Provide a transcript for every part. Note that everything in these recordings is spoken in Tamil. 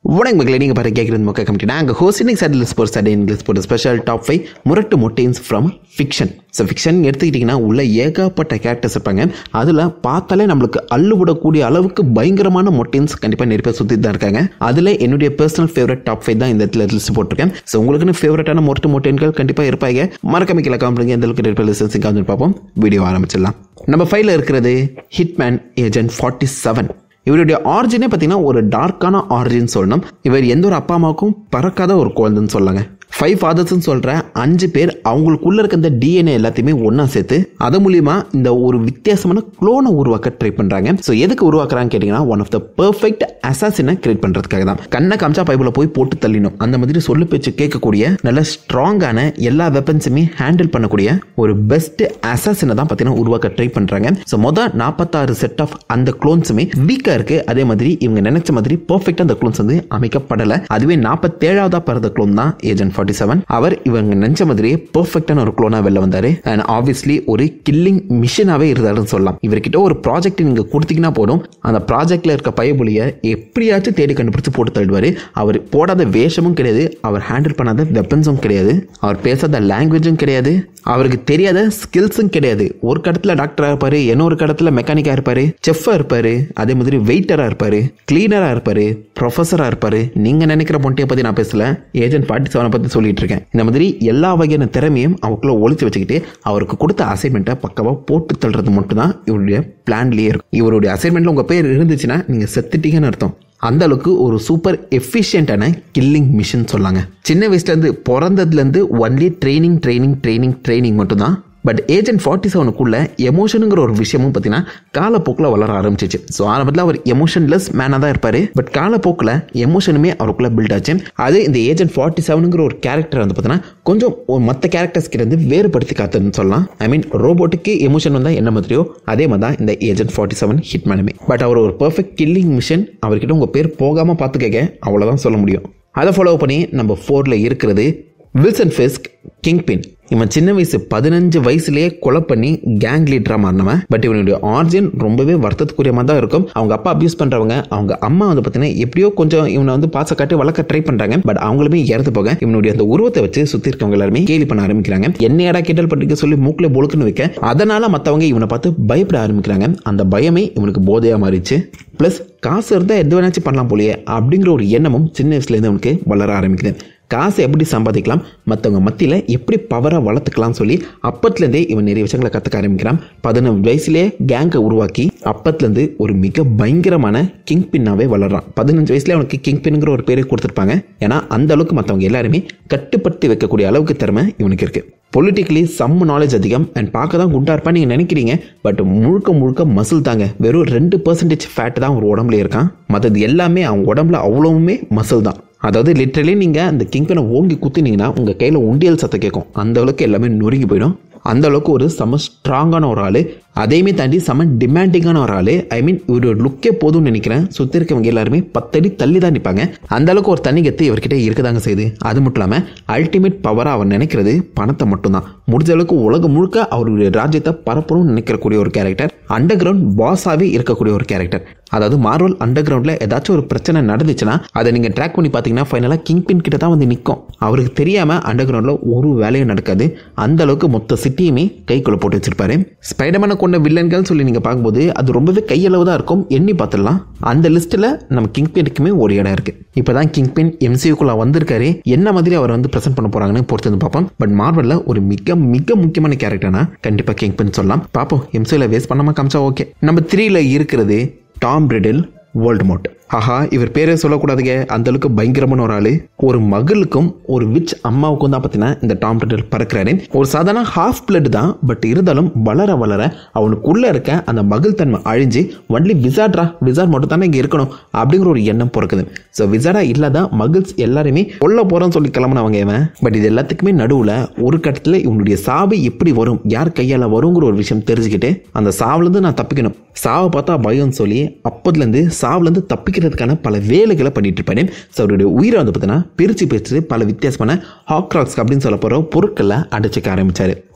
வணக்கம் மக்களை நீங்கள் பாரு கேட்குறது மொக்க கமிட்டி நாங்கள் ஹோஸ்ட் இன்னைக்கு சேட்டல் ஸ்போர்ட்ஸ் சாட்டே இங்கிலீஷ் போட்டு ஸ்பெஷல் டாப் ஃபைவ் முரட்டு மொட்டைன்ஸ் ஃப்ரம் ஃபிக்ஷன் ஸோ ஃபிக்ஷன் எடுத்துக்கிட்டிங்கன்னா உள்ள ஏகப்பட்ட கேரக்டர்ஸ் இருப்பாங்க அதில் பார்த்தாலே நம்மளுக்கு அள்ளுவிடக்கூடிய அளவுக்கு பயங்கரமான மொட்டைன்ஸ் கண்டிப்பாக நிறைய பேர் சுற்றி தான் இருக்காங்க அதில் என்னுடைய பர்சனல் ஃபேவரட் டாப் ஃபைவ் தான் இந்த இடத்துல லிஸ்ட் போட்டிருக்கேன் ஸோ உங்களுக்குன்னு ஃபேவரட்டான மொரட்டு மொட்டைன்கள் கண்டிப்பாக இருப்பாங்க மறக்காம கீழே காமிடுங்க எந்த அளவுக்கு நிறைய பேர் லிசன்ஸிங் காமிச்சு பார்ப்போம் வீடியோ ஆரம்பிச்சிடலாம் நம்ம ஃபைவ்ல இருக்கிறது ஹிட்மேன் ஏஜென்ட் ஃபார்ட்டி செவன் இவருடைய ஆரிஜினே பார்த்தீங்கன்னா ஒரு டார்க்கான ஆரிஜின் சொல்லணும் இவர் எந்த ஒரு அப்பா அம்மாவுக்கும் பறக்காத ஒரு குழந்தைன்னு சொல்லாங்க ஃபைவ் ஃபாதர்ஸ்னு சொல்கிற அஞ்சு பேர் அவங்களுக்குள்ள இருக்க இந்த டிஎன்ஏ எல்லாத்தையுமே ஒன்றா சேர்த்து அது மூலியமா இந்த ஒரு வித்தியாசமான குளோனை உருவாக்க ட்ரை பண்ணுறாங்க ஸோ எதுக்கு உருவாக்குறாங்க கேட்டிங்கன்னா ஒன் ஆஃப் த பெர்ஃபெக்ட் அசாசினை கிரியேட் பண்ணுறதுக்காக தான் கண்ணை காமிச்சா பைபிளை போய் போட்டு தள்ளினோம் அந்த மாதிரி சொல்லு பேச்சு கேட்கக்கூடிய நல்ல ஸ்ட்ராங்கான எல்லா வெப்பன்ஸுமே ஹேண்டில் பண்ணக்கூடிய ஒரு பெஸ்ட் அசாசினை தான் பார்த்தீங்கன்னா உருவாக்க ட்ரை பண்ணுறாங்க ஸோ மொதல் நாற்பத்தாறு செட் ஆஃப் அந்த குளோன்ஸுமே வீக்காக இருக்குது அதே மாதிரி இவங்க நினைச்ச மாதிரி பர்ஃபெக்டாக அந்த குளோன்ஸ் வந்து அமைக்கப்படலை அதுவே நாற்பத்தேழாவதா பிறந்த குளோன் தான் ஏஜென்ட் ஃபார்ட்டி செவன் அவர் இவங்க நினைச்ச மாதிரியே பர்ஃபெக்டான ஒரு குளோனா வெளில வந்தாரு அண்ட் ஆப்வியஸ்லி ஒரு கில்லிங் மிஷினாவே இருந்தாருன்னு சொல்லலாம் இவர்கிட்ட ஒரு ப்ராஜெக்ட் நீங்க கொடுத்தீங்கன்னா போதும் அந்த ப்ராஜெக்ட்ல இருக்க பயபுலிய எப்படியாச்சும் தேடி கண்டுபிடிச்சு போட்டு தள்ளுவாரு அவர் போடாத வேஷமும் கிடையாது அவர் ஹேண்டில் பண்ணாத வெப்பன்ஸும் கிடையாது அவர் பேசாத லாங்குவேஜும் கிடையாது அவருக்கு தெரியாத ஸ்கில்ஸும் கிடையாது ஒரு கடத்துல டாக்டரா இருப்பாரு இன்னொரு கடத்துல மெக்கானிக்கா இருப்பாரு செஃப்பா இருப்பாரு அதே மாதிரி வெயிட்டரா இருப்பாரு கிளீனரா இருப்பாரு ப்ரொஃபஸரா இருப்பாரு நீங்க நினைக்கிற பொண்டையை பத்தி நான் பேசல ஏஜென்ட் ஃபார்ட்டி செவனை பத்தி சொல்லிட்டு இருக்கேன் இந்த மாதிரி எல்லா வகையான திறமையும் அவருக்குள்ள ஒழிச்சு வச்சுக்கிட்டு அவருக்கு கொடுத்த அசைன்மெண்ட்டை பக்கவா போட்டு தள்ளுறது மட்டும் தான் இவருடைய பிளான்லயே இருக்கும் இவருடைய அசைன்மெண்ட்ல உங்க பேர் இருந்துச்சுன்னா நீங்க செத்துட்டீங்கன்னு அர்த்தம் அந்த அளவுக்கு ஒரு சூப்பர் எஃபிஷியன்டான கில்லிங் மிஷின் சொல்லாங்க சின்ன வயசுலேருந்து பிறந்ததுலேருந்து only training training training training மட்டும்தான் பட் ஏஜென்ட் ஃபார்ட்டி செவனுக்குள்ள எமோஷனுங்கிற ஒரு விஷயமும் பார்த்தீங்கன்னா காலப்போக்கில் வளர ஆரம்பிச்சிச்சு ஸோ ஆரம்பத்தில் அவர் எமோஷன்லெஸ் மேனாக தான் இருப்பார் பட் காலப்போக்கில் எமோஷனுமே அவருக்குள்ள பில்ட் ஆச்சு அது இந்த ஏஜென்ட் ஃபார்ட்டி செவனுங்கிற ஒரு கேரக்டர் வந்து பார்த்தீங்கன்னா கொஞ்சம் ஒரு மற்ற கேரக்டர்ஸ் கிட்ட இருந்து வேறுபடுத்தி காத்துன்னு சொல்லலாம் ஐ மீன் ரோபோட்டுக்கு எமோஷன் வந்தால் என்ன மாதிரியோ அதே மாதிரி தான் இந்த ஏஜென்ட் ஃபார்ட்டி செவன் ஹிட் மேனுமே பட் அவர் ஒரு பர்ஃபெக்ட் கில்லிங் மிஷன் அவர்கிட்ட உங்கள் பேர் போகாமல் பார்த்துக்கங்க அவ்வளோதான் சொல்ல முடியும் அதை ஃபாலோ பண்ணி நம்ம ஃபோரில் இருக்கிறது வில்சன் ஃபிஸ்க் கிங் பின் இவன் சின்ன வயசு பதினஞ்சு வயசுலயே கொலை பண்ணி கேங் லீடரா மாறினவன் பட் இவனுடைய ஆர்ஜின் ரொம்பவே வருத்தத்துக்குரிய மாதிரி தான் இருக்கும் அவங்க அப்பா அபியூஸ் பண்றவங்க அவங்க அம்மா வந்து பார்த்தீங்கன்னா எப்படியோ கொஞ்சம் இவனை வந்து பாச காட்டி வளர்க்க ட்ரை பண்றாங்க பட் அவங்களுமே இறந்து போக இவனுடைய அந்த உருவத்தை வச்சு சுத்தி இருக்கவங்க எல்லாருமே கேலி பண்ண ஆரம்பிக்கிறாங்க என்னையடா கேட்டல் பட்டிருக்க சொல்லி மூக்கில் பொழுக்குன்னு வைக்க அதனால மற்றவங்க இவனை பார்த்து பயப்பட ஆரம்பிக்கிறாங்க அந்த பயமே இவனுக்கு போதையா மாறிச்சு ப்ளஸ் காசு இருந்தால் எது வேணாச்சும் பண்ணலாம் போலியே அப்படிங்கிற ஒரு எண்ணமும் சின்ன வயசுலேருந்து அவனுக்கு வளர ஆரம்பிக்குது காசை எப்படி சம்பாதிக்கலாம் மற்றவங்க மத்தியில் எப்படி பவரை வளர்த்துக்கலாம்னு சொல்லி அப்பத்துலேருந்தே இவன் நிறைய விஷயங்களை கற்றுக்க ஆரம்பிக்கிறான் பதினஞ்சு வயசுலேயே கேங்கை உருவாக்கி அப்பத்துலேருந்து ஒரு மிக பயங்கரமான கிங் பின்னாவே வளர்றான் பதினஞ்சு வயசுலேயே அவனுக்கு கிங் பின்னுங்கிற ஒரு பேரை கொடுத்துருப்பாங்க ஏன்னா அந்த அளவுக்கு மற்றவங்க எல்லாருமே கட்டுப்படுத்தி வைக்கக்கூடிய அளவுக்கு திறமை இவனுக்கு இருக்குது பொலிட்டிக்கலி சம் நாலேஜ் அதிகம் அண்ட் பார்க்க தான் குண்டா இருப்பான்னு நீங்கள் நினைக்கிறீங்க பட் முழுக்க முழுக்க மசில் தாங்க வெறும் ரெண்டு பர்சன்டேஜ் ஃபேட் தான் ஒரு உடம்புல இருக்கான் மற்றது எல்லாமே அவங்க உடம்புல அவ்வளவுமே மசில் தான் அதாவது லிட்ரலி நீங்கள் அந்த கிங்பனை ஓங்கி குத்தினீங்கன்னா உங்கள் கையில் உண்டியல் சத்தம் கேட்கும் அந்த அளவுக்கு எல்லாமே நொறுங்கி போயிடும் அந்த அளவுக்கு ஒரு செம ஸ்ட்ராங்கான ஒரு ஆள் அதையுமே தாண்டி செம டிமாண்டிங்கான ஒரு ஆள் ஐ மீன் இவரோட லுக்கே போதும்னு நினைக்கிறேன் சுற்றி இருக்கவங்க எல்லாருமே பத்தடி தள்ளி தான் நிற்பாங்க அந்த அளவுக்கு ஒரு தண்ணி கத்து இவர்கிட்ட இருக்கதாங்க செய்யுது அது மட்டும் இல்லாமல் அல்டிமேட் பவராக அவர் நினைக்கிறது பணத்தை மட்டும்தான் முடிஞ்ச அளவுக்கு உலகம் முழுக்க அவருடைய ராஜ்யத்தை பரப்பணும்னு நினைக்கக்கூடிய ஒரு கேரக்டர் அண்டர் கிரவுண்ட் பாஸாகவே இருக்கக்கூடிய ஒரு கேரக்டர் அதாவது மார்வல் அண்டர் கிரவுண்டில் ஏதாச்சும் ஒரு பிரச்சனை நடந்துச்சுன்னா அதை நீங்கள் ட்ராக் பண்ணி பார்த்தீங்கன்னா ஃபைனலாக கிங் பின் கிட்ட தான் வந்து நிற்கும் அவருக்கு தெரியாமல் அண்டர் கிரவுண்டில் ஒரு வேலையும் நடக்காது அந்த அளவுக்கு மொத்த சிட்டியுமே கைக்குள்ள போட்டு வச்சிருப்பாரு ஸ்பைடர்மேனை கொண்ட வில்லன்கள் சொல்லி நீங்கள் பார்க்கும்போது அது ரொம்பவே கையளவு தான் இருக்கும் எண்ணி பார்த்துடலாம் அந்த லிஸ்ட்டில் நம்ம கிங் பின்னுக்குமே ஒரு இடம் இருக்கு இப்போ தான் கிங் பின் எம்சியூக்குள்ள வந்திருக்காரு என்ன மாதிரி அவர் வந்து ப்ரெசென்ட் பண்ண போறாங்கன்னு பொறுத்து வந்து பார்ப்போம் பட் மார்வலில் ஒரு மிக மிக முக்கியமான கேரக்டர்னா கண்டிப்பாக கிங் பின் சொல்லலாம் பார்ப்போம் எம்சியூவில் வேஸ்ட் பண்ணாமல் காமிச்சா ஓகே நம்ம த்ரீல இருக்கிறது டாம் பிரிடில் வேர்ல்ட் மோட் ஆஹா இவர் பேரே சொல்லக்கூடாதுங்க அந்த அளவுக்கு பயங்கரமான ஒரு ஆளு ஒரு மகளுக்கும் ஒரு விச் அம்மாவுக்கும் தான் பார்த்தீங்கன்னா இந்த டாம் பிரிடில் பறக்கிறாரு ஒரு சாதாரண ஹாஃப் பிளட் தான் பட் இருந்தாலும் வளர வளர அவனுக்குள்ள இருக்க அந்த மகள் தன்மை அழிஞ்சு ஒன்லி விசாட்ரா விசாட் மட்டும் தானே இங்கே இருக்கணும் அப்படிங்கிற ஒரு எண்ணம் பிறக்குது ஸோ விசாடா இல்லாத மகிழ்ஸ் எல்லாருமே கொல்ல போகிறோன்னு சொல்லி கிளம்புனவங்க இவன் பட் இது எல்லாத்துக்குமே நடுவில் ஒரு கட்டத்தில் இவனுடைய சாவு எப்படி வரும் யார் கையால் வருங்கிற ஒரு விஷயம் தெரிஞ்சுக்கிட்டு அந்த சாவுலேருந்து நான் தப்பிக்கணும் சாவை பார்த்தா பயம்னு சொல்லி அப்போதுலேருந்து சாவுலேருந்து தப்பிக்கிறதுக்கான பல வேலைகளை பண்ணிட்டு இருப்பாரு ஸோ அவருடைய உயிரை வந்து பார்த்தீங்கன்னா பிரித்து பிரித்து பல வித்தியாசமான ஹாக்ராக்ஸ் அப்படின்னு சொல்ல போகிற பொருட்களை அடைச்சிக்க ஆரம்பிச்சாரு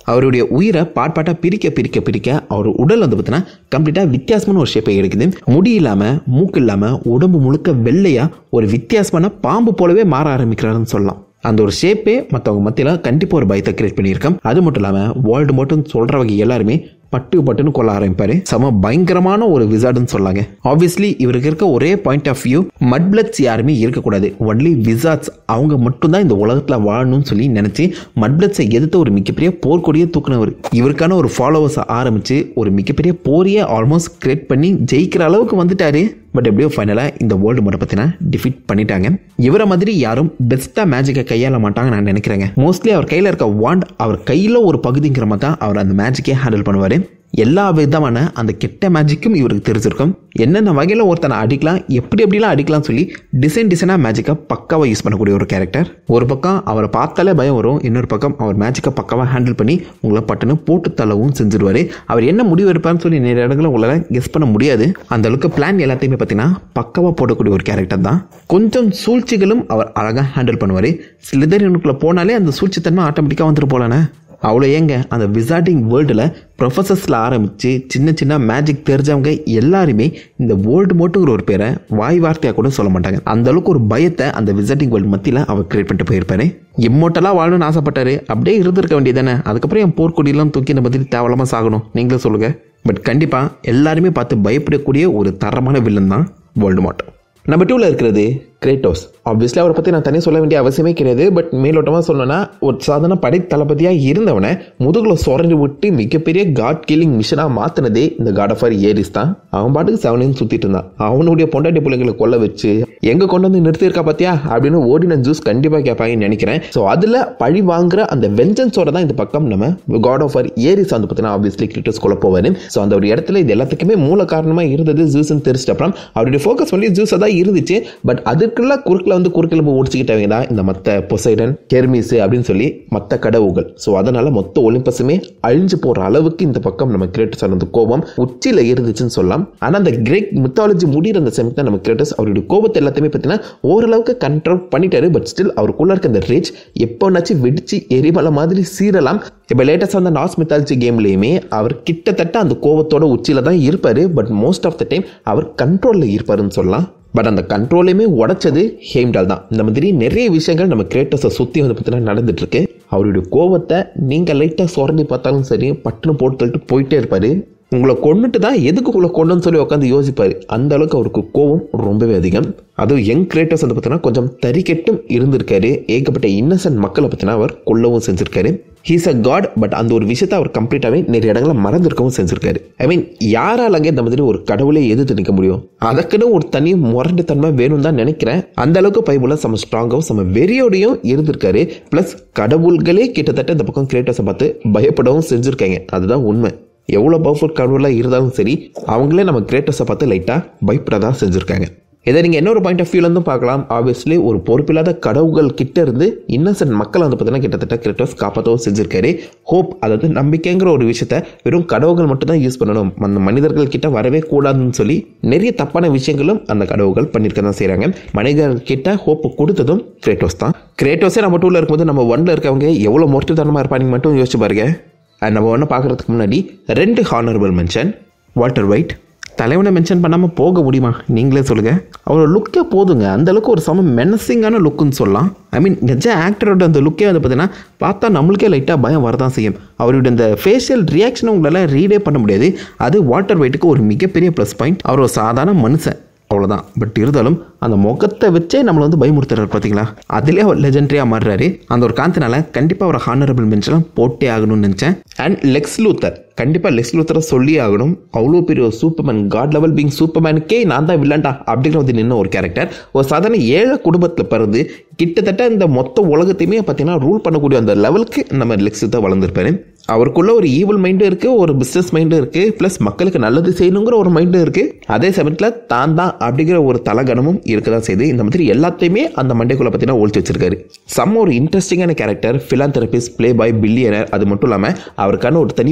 அவருடைய உயிரை பாட் பாட்டா பிரிக்க பிரிக்க பிரிக்க அவர் உடல் வந்து பார்த்தீங்கன்னா கம்ப்ளீட்டாக வித்தியாசமான ஒரு ஷேப்பை எடுக்குது முடி இல்லாமல் மூக்கு இல்லாமல் உடம்பு முழுக்க வெள்ளையா ஒரு வித்தியாசமான பாம்பு போலவே மாற ஆரம்பிக்கிறாருன்னு சொல்லலாம் அந்த ஒரு ஷேப்பே மற்றவங்க மத்தியில் கண்டிப்பாக ஒரு பயத்தை கிரியேட் பண்ணியிருக்கோம் அது மட்டும் இல்லாமல் வேர்ல்டு மட்டும் சொல்கிறவங்க எல்லாருமே பட்டு பட்டுன்னு கொள்ள ஆரம்பிப்பாரு செம பயங்கரமான ஒரு விசார்டுன்னு சொல்லாங்க ஆப்வியஸ்லி இவருக்கு இருக்க ஒரே பாயிண்ட் ஆஃப் வியூ மட் பிளட்ஸ் யாருமே இருக்கக்கூடாது ஒன்லி விசார்ட்ஸ் அவங்க மட்டும்தான் இந்த உலகத்தில் வாழணும்னு சொல்லி நினச்சி மட் பிளட்ஸை எதிர்த்து ஒரு மிகப்பெரிய போர்க்கொடியை தூக்குனவர் இவருக்கான ஒரு ஃபாலோவர்ஸை ஆரம்பித்து ஒரு மிகப்பெரிய போரியை ஆல்மோஸ்ட் கிரியேட் பண்ணி ஜெயிக்கிற அளவுக்கு வந்துட்டாரு பட் எப்படியோ ஃபைனலாக இந்த வேர்ல்டு மட்டும் பார்த்தீங்கன்னா டிஃபீட் பண்ணிட்டாங்க இவரை மாதிரி யாரும் பெஸ்ட்டாக மேஜிக்கை கையாள மாட்டாங்க நான் நினைக்கிறேங்க மோஸ்ட்லி அவர் கையில் இருக்க வாண்ட் அவர் கையில் ஒரு பகுதிங்கிற மாதிரி தான் அவர் அந்த மேஜிக்கே ஹேண்டில் பண்ணுவார் எல்லா விதமான அந்த கெட்ட மேஜிக்கும் இவருக்கு தெரிஞ்சிருக்கும் என்னென்ன வகையில் ஒருத்தனை அடிக்கலாம் எப்படி எப்படிலாம் அடிக்கலாம் சொல்லி டிசைன் டிசைனாக மேஜிக்கை பக்காவாக யூஸ் பண்ணக்கூடிய ஒரு கேரக்டர் ஒரு பக்கம் அவரை பார்த்தாலே பயம் வரும் இன்னொரு பக்கம் அவர் மேஜிக்கை பக்காவாக ஹேண்டில் பண்ணி உங்களை பட்டுன்னு போட்டு தள்ளவும் செஞ்சிருவார் அவர் என்ன முடிவு எடுப்பார்னு சொல்லி நிறைய இடங்களில் உங்களால் கெஸ் பண்ண முடியாது அந்த அளவுக்கு பிளான் எல்லாத்தையுமே பார்த்தீங்கன்னா பக்காவாக போடக்கூடிய ஒரு கேரக்டர் தான் கொஞ்சம் சூழ்ச்சிகளும் அவர் அழகாக ஹேண்டில் பண்ணுவார் ஸ்லிதரினுக்குள்ளே போனாலே அந்த சூழ்ச்சித்தன்மை ஆட்டோமேட்டிக்காக வந்துட்டு போலானே அவ்வளோ ஏங்க அந்த விசார்டிங் வேர்ல்டில் ப்ரொஃபஸர்ஸில் ஆரம்பித்து சின்ன சின்ன மேஜிக் தெரிஞ்சவங்க எல்லாருமே இந்த வேர்ல்டு மட்டுங்கிற ஒரு பேரை வாய் வார்த்தையாக கூட சொல்ல மாட்டாங்க அந்த அளவுக்கு ஒரு பயத்தை அந்த விசார்டிங் வேர்ல்டு மத்தியில் அவர் கிரியேட் பண்ணிட்டு போயிருப்பாரு இம்மோட்டலாக வாழணும்னு ஆசைப்பட்டாரு அப்படியே இருந்திருக்க வேண்டியதானே அதுக்கப்புறம் என் போர்க்கொடியெல்லாம் தூக்கி இந்த மாதிரி தேவலாமல் சாகணும் நீங்களே சொல்லுங்கள் பட் கண்டிப்பாக எல்லாருமே பார்த்து பயப்படக்கூடிய ஒரு தரமான வில்லன் தான் வேர்ல்டு மாட்டோம் நம்பர் டூவில் இருக்கிறது கிரேட்டோஸ் ஆப்வியஸ்லி அவரை பற்றி நான் தனியாக சொல்ல வேண்டிய அவசியமே கிடையாது பட் மேலோட்டமாக சொல்லணும்னா ஒரு சாதாரண படை தளபதியாக இருந்தவனை முதுகில் சொரண்டி விட்டு மிகப்பெரிய காட் கில்லிங் மிஷனாக மாற்றினதே இந்த காட் ஆஃப் ஆர் ஏரிஸ் தான் அவன் பாட்டுக்கு செவனின்னு சுற்றிட்டு இருந்தான் அவனுடைய பொண்டாட்டி பிள்ளைங்களை கொல்ல வச்சு எங்கே கொண்டு வந்து நிறுத்தியிருக்கா பார்த்தியா அப்படின்னு ஓடின ஜூஸ் கண்டிப்பாக கேட்பாங்கன்னு நினைக்கிறேன் ஸோ அதில் பழி வாங்குற அந்த வெஞ்சன்ஸோட தான் இந்த பக்கம் நம்ம காட் ஆஃப் ஆர் ஏரிஸ் வந்து பார்த்தீங்கன்னா ஆப்வியஸ்லி கிரிட்டஸ் கொள்ள போவார் ஸோ அந்த ஒரு இடத்துல இது எல்லாத்துக்குமே மூல காரணமாக இருந்தது ஜூஸ்ன்னு தெரிஞ்சிட்ட அப்புறம் அவருடைய ஃபோக்கஸ் பண்ணி ஜூஸை தான் இருந்துச்சு பட் அதுக்குள்ள குறுக்கில் வந்து குறுக்கிழம்பு ஓடிச்சுக்கிட்டவங்க தான் இந்த மற்ற பொசைடன் கெர்மிஸ் அப்படின்னு சொல்லி மற்ற கடவுகள் ஸோ அதனால மொத்த ஒலிம்பஸுமே அழிஞ்சு போகிற அளவுக்கு இந்த பக்கம் நம்ம கிரேட்டஸ் அந்த கோபம் உச்சியில் இருந்துச்சுன்னு சொல்லலாம் ஆனால் அந்த கிரேக் மித்தாலஜி முடிகிற அந்த சமயத்தில் நம்ம கிரேட்டஸ் அவருடைய கோபத்தை எல்லாத்தையுமே பார்த்தீங்கன்னா ஓரளவுக்கு கண்ட்ரோல் பண்ணிட்டாரு பட் ஸ்டில் அவருக்குள்ள இருக்க அந்த ரேஜ் எப்போனாச்சும் வெடிச்சு எரிமலை மாதிரி சீரலாம் இப்போ லேட்டஸ்ட் அந்த நாஸ் மித்தாலஜி கேம்லேயுமே அவர் கிட்டத்தட்ட அந்த கோபத்தோட உச்சியில் தான் இருப்பார் but most of the time அவர் கண்ட்ரோலில் இருப்பாருன்னு சொல்லலாம் பட் அந்த கண்ட்ரோலையுமே உடைச்சது ஹேம்டால் தான் இந்த மாதிரி நிறைய விஷயங்கள் நம்ம கிரேட்டஸை சுற்றி வந்து பார்த்தீங்கன்னா நடந்துட்டு இருக்கு அவருடைய கோவத்தை நீங்கள் லைட்டாக சுரண்டி பார்த்தாலும் சரி பட்டுன்னு போட்டு தள்ளிட்டு போயிட்டே இருப்பார் உங்களை கொண்டுட்டு தான் எதுக்கு உங்களை கொண்டுன்னு சொல்லி உட்காந்து யோசிப்பார் அந்த அளவுக்கு அவருக்கு கோவம் ரொம்பவே அதிகம் அதுவும் யங் கிரியேட்டர்ஸ் வந்து பார்த்தீங்கன்னா கொஞ்சம் தறிக்கெட்டும் இருந்திருக்காரு ஏகப்பட்ட இன்னசென்ட் மக்களை பார்த்தீங்கன்னா அவர் கொல்லவும் செஞ்சிருக்காரு ஹீஸ் அ காட் பட் அந்த ஒரு விஷயத்தை அவர் கம்ப்ளீட்டாகவே நிறைய இடங்களில் மறந்துருக்கவும் செஞ்சிருக்காரு ஐ மீன் யாரால் அங்கே இந்த மாதிரி ஒரு கடவுளை எதிர்த்து நிற்க முடியும் அதுக்குன்னு ஒரு தனி முரண்டு தன்மை வேணும் தான் நினைக்கிறேன் அந்த அளவுக்கு பைபிளில் செம்ம ஸ்ட்ராங்காகவும் செம்ம வெறியோடையும் இருந்திருக்காரு ப்ளஸ் கடவுள்களே கிட்டத்தட்ட இந்த பக்கம் கிரியேட்டர்ஸை பார்த்து பயப்படவும் செஞ்சுருக்காங்க அதுதான் உண்மை எவ்வளோ பவர்ஃபுல் கடவுளாக இருந்தாலும் சரி அவங்களே நம்ம கிரேட்டர்ஸை பார்த்து லைட்டாக பயப்பட தான் செஞ்சுருக்காங்க இதை நீங்கள் இன்னொரு பாயிண்ட் ஆஃப் வியூலேருந்தும் பார்க்கலாம் ஆப்வியஸ்லி ஒரு பொறுப்பில்லாத கடவுள்கள் கிட்ட இருந்து இன்னசென்ட் மக்களை வந்து பார்த்தீங்கன்னா கிட்டத்தட்ட கிரிட்டோஸ் காப்பாற்றவும் செஞ்சிருக்காரு ஹோப் அதாவது நம்பிக்கைங்கிற ஒரு விஷயத்த வெறும் கடவுள்கள் மட்டும் தான் யூஸ் பண்ணணும் அந்த மனிதர்கள் கிட்ட வரவே கூடாதுன்னு சொல்லி நிறைய தப்பான விஷயங்களும் அந்த கடவுள்கள் பண்ணியிருக்க தான் செய்கிறாங்க மனிதர்கள் கிட்ட ஹோப் கொடுத்ததும் கிரேட்டோஸ் தான் கிரேட்டோஸே நம்ம டூவில் இருக்கும்போது நம்ம ஒன்ல இருக்கவங்க எவ்வளோ மொர்ட்டுத்தனமாக இருப்பாங்க மட்டும் யோசிச்சு பாருங்க அண்ட் நம்ம ஒன்று பார்க்குறதுக்கு முன்னாடி ரெண்டு ஹானரபிள் மென்ஷன் வால்டர் ஒயிட் தலைவனை மென்ஷன் பண்ணாமல் போக முடியுமா நீங்களே சொல்லுங்கள் அவரோட லுக்கே போதுங்க அந்த அளவுக்கு ஒரு சம மெனசிங்கான லுக்குன்னு சொல்லலாம் ஐ மீன் நிஜ ஆக்டரோட அந்த லுக்கே வந்து பார்த்தீங்கன்னா பார்த்தா நம்மளுக்கே லைட்டாக பயம் வரதான் செய்யும் அவருடைய இந்த ஃபேஷியல் ரியாக்ஷனை உங்களால் ரீடே பண்ண முடியாது அது வாட்டர் வெயிட்டுக்கு ஒரு மிகப்பெரிய ப்ளஸ் பாயிண்ட் அவர் ஒரு சாதாரண மனுஷன் அவ்வளோதான் பட் இருந்தாலும் அந்த முகத்தை வச்சே நம்மளை வந்து பயமுறுத்துறாரு பார்த்தீங்களா அதிலே அவர் லெஜெண்டரியாக மாறுறாரு அந்த ஒரு காந்தனால கண்டிப்பாக ஒரு ஹானரபிள் மென்ஷன்லாம் போட்டே ஆகணும்னு நினச்சேன் அண்ட் லெக்ஸ் லூத்தர் கண்டிப்பாக லெக்ஸ் லூத்தரை சொல்லி ஆகணும் அவ்வளோ பெரிய ஒரு சூப்பர்மேன் காட் லெவல் பீங் சூப்பர்மேனுக்கே நான் தான் வில்லன்டா அப்படிங்கிற வந்து நின்ன ஒரு கேரக்டர் ஒரு சாதாரண ஏழை குடும்பத்தில் பிறந்து கிட்டத்தட்ட இந்த மொத்த உலகத்தையுமே பார்த்தீங்கன்னா ரூல் பண்ணக்கூடிய அந்த லெவலுக்கு நம்ம லெக்ஸ் தான் வளர்ந்துருப்பாரு அவருக்குள்ள ஒரு ஈவல் மைண்டும் இருக்குது ஒரு பிஸ்னஸ் மைண்டும் இருக்குது ப்ளஸ் மக்களுக்கு நல்லது செய்யணுங்கிற ஒரு மைண்டும் இருக்குது அதே சமயத்தில் தான் தான் அப்படிங்கிற ஒரு தலகணமும் இருக்க தான் செய்யுது இந்த மாதிரி எல்லாத்தையுமே அந்த மண்டைக்குள்ளே பார்த்தீங்கன்னா ஒழிச்சு வச்சிருக்காரு செம்ம ஒரு இன்ட்ரெஸ்டிங்கான character philanthropist playboy billionaire அது மட்டும் இல்லாமல் அவருக்கான ஒரு தனி மெக்கானிக்கல்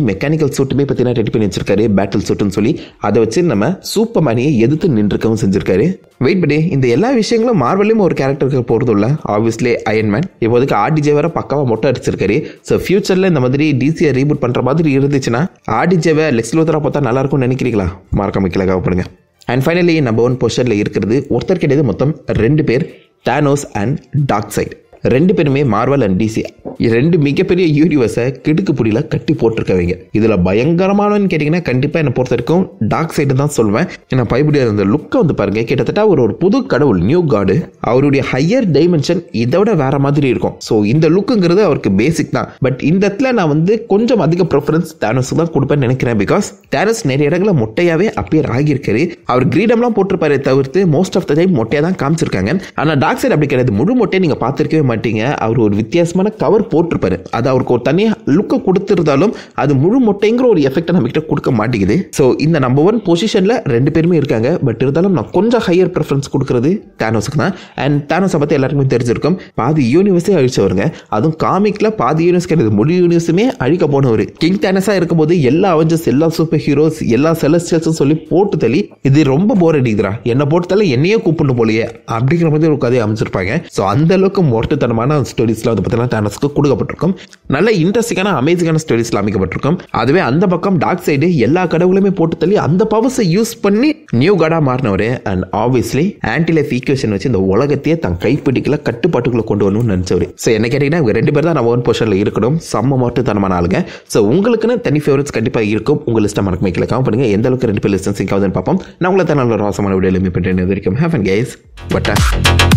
மெடிக்கல் சூட்டுமே பார்த்தீங்கன்னா ரெடி பண்ணி வச்சிருக்காரு பேட்டில் சூட்டுன்னு சொல்லி அதை வச்சு நம்ம சூப்பர் மேனியை எதிர்த்து நின்றுக்கவும் செஞ்சிருக்காரு வெயிட் பண்ணி இந்த எல்லா விஷயங்களும் மார்வலையும் ஒரு கேரக்டருக்கு போகிறது இல்லை ஆப்வியஸ்லி அயன்மேன் இப்போதைக்கு ஆர்டிஜே வேற பக்காவாக மொட்டை அடிச்சிருக்காரு ஸோ ஃபியூச்சரில் இந்த மாதிரி டிசியை ரீபூட் பண்ணுற மாதிரி இருந்துச்சுன்னா ஆர்டிஜேவை லெக்ஸ் லோத்தரா பார்த்தா நல்லா இருக்கும்னு நினைக்கிறீங்களா மறக்காம கீழே கவப்படுங்க அண்ட் ஃபைனலி நம்பர் ஒன் பொசிஷனில் இருக்கிறது ஒருத்தர் கிடையாது மொத்தம் ரெண்டு பேர் தானோஸ் அண்ட் டார்க் சைட் ரெண்டு பேருமே மார்வல் அண்ட் டிசி ரெண்டு மிகப்பெரிய யூனிவர்ஸை கிடுக்கு புடியில கட்டி போட்டிருக்கவங்க இதில் பயங்கரமானவன்னு கேட்டிங்கன்னா கண்டிப்பாக என்னை பொறுத்த வரைக்கும் டார்க் சைடு தான் சொல்லுவேன் ஏன்னா பைபிடியா இருந்த லுக்கை வந்து பாருங்க கிட்டத்தட்ட அவர் ஒரு புது கடவுள் நியூ காடு அவருடைய ஹையர் டைமென்ஷன் இதை விட வேற மாதிரி இருக்கும் ஸோ இந்த லுக்குங்கிறது அவருக்கு பேசிக் தான் பட் இந்த இடத்துல நான் வந்து கொஞ்சம் அதிக ப்ரிஃபரன்ஸ் தேனஸுக்கு தான் கொடுப்பேன்னு நினைக்கிறேன் பிகாஸ் தேனஸ் நிறைய இடங்களில் மொட்டையாவே அப்பியர் ஆகியிருக்காரு அவர் கிரீடம்லாம் போட்டிருப்பாரு தவிர்த்து மோஸ்ட் ஆஃப் த டைம் மொட்டையாக தான் காமிச்சிருக்காங்க ஆனால் டார்க் சைடு அப்படி கிடையாது முழு மொட்டையை நீங்கள் பார்த்துருக்கவே மாட்டீங்க அவர் ஒரு வித்தியாசமான கவர் போட்டிருப்பாரு அது அவருக்கு ஒரு தனியாக லுக்கை கொடுத்துருந்தாலும் அது முழு மொட்டைங்கிற ஒரு எஃபெக்டை நம்மகிட்ட கொடுக்க மாட்டேங்குது ஸோ இந்த நம்பர் ஒன் பொசிஷனில் ரெண்டு பேருமே இருக்காங்க பட் இருந்தாலும் நான் கொஞ்சம் ஹையர் ப்ரிஃபரன்ஸ் கொடுக்குறது தேனோஸுக்கு தான் அண்ட் தேனோஸை பற்றி எல்லாருக்குமே தெரிஞ்சிருக்கும் பாதி யூனிவர்ஸே அழிச்சவருங்க அதுவும் காமிக்கில் பாதி யூனிவர்ஸ் கிடையாது முழு யூனிவர்ஸுமே அழிக்க போனவர் கிங் தேனஸாக இருக்கும்போது எல்லா அவெஞ்சர்ஸ் எல்லா சூப்பர் ஹீரோஸ் எல்லா செலஸ்டியல்ஸும் சொல்லி போட்டு தள்ளி இது ரொம்ப போர் அடிக்குதுடா என்னை போட்டு தள்ளி என்னையே கூப்பிட்டு போலையே அப்படிங்கிற மாதிரி ஒரு கதையை அமைச்சிருப்பாங்க ஸோ அந்த அளவுக்கு மொரட்டுத்தனமான ஸ்டோரிஸ்லாம் வந்து பார்த்தீங்கன்னா தேனஸ்க்கு கொடுக்கப்பட்டிருக்கும் நல்ல இன்ட்ரெஸ்டிங்கான அமேசிங்கான ஸ்டோரிஸ்ல அமைக்கப்பட்டிருக்கும் அதுவே அந்த பக்கம் டார்க் சைடு எல்லா கடவுளுமே போட்டு தள்ளி அந்த பவர்ஸை யூஸ் பண்ணி நியூ காடா மாறினவர் and obviously anti life equation வச்சு இந்த உலகத்தையே தன் கைப்பிடிக்கல கட்டுப்பாட்டுக்குள்ள கொண்டு வரணும்னு நினைச்சவர் ஸோ என்ன கேட்டீங்கன்னா இவங்க ரெண்டு பேர் தான் நம்ம ஒன் பொசிஷனில் இருக்கணும் செம்ம மட்டும் தனமான ஆளுங்க ஸோ உங்களுக்குன்னு தனி ஃபேவரட்ஸ் கண்டிப்பாக இருக்கும் உங்கள் லிஸ்ட்டை மறக்க வைக்கல கமெண்ட் பண்ணுங்க எந்த அளவுக்கு ரெண்டு பேர் லிஸ்டன் சிங்க் ஆகுதுன்னு பார்ப்போம் நான் உங்களை தான் நல்ல ரோசமான வீடியோ மீட் பண்ணுறேன் வரைக்கும் ஹேவ் அண்ட் கைஸ் பட்டா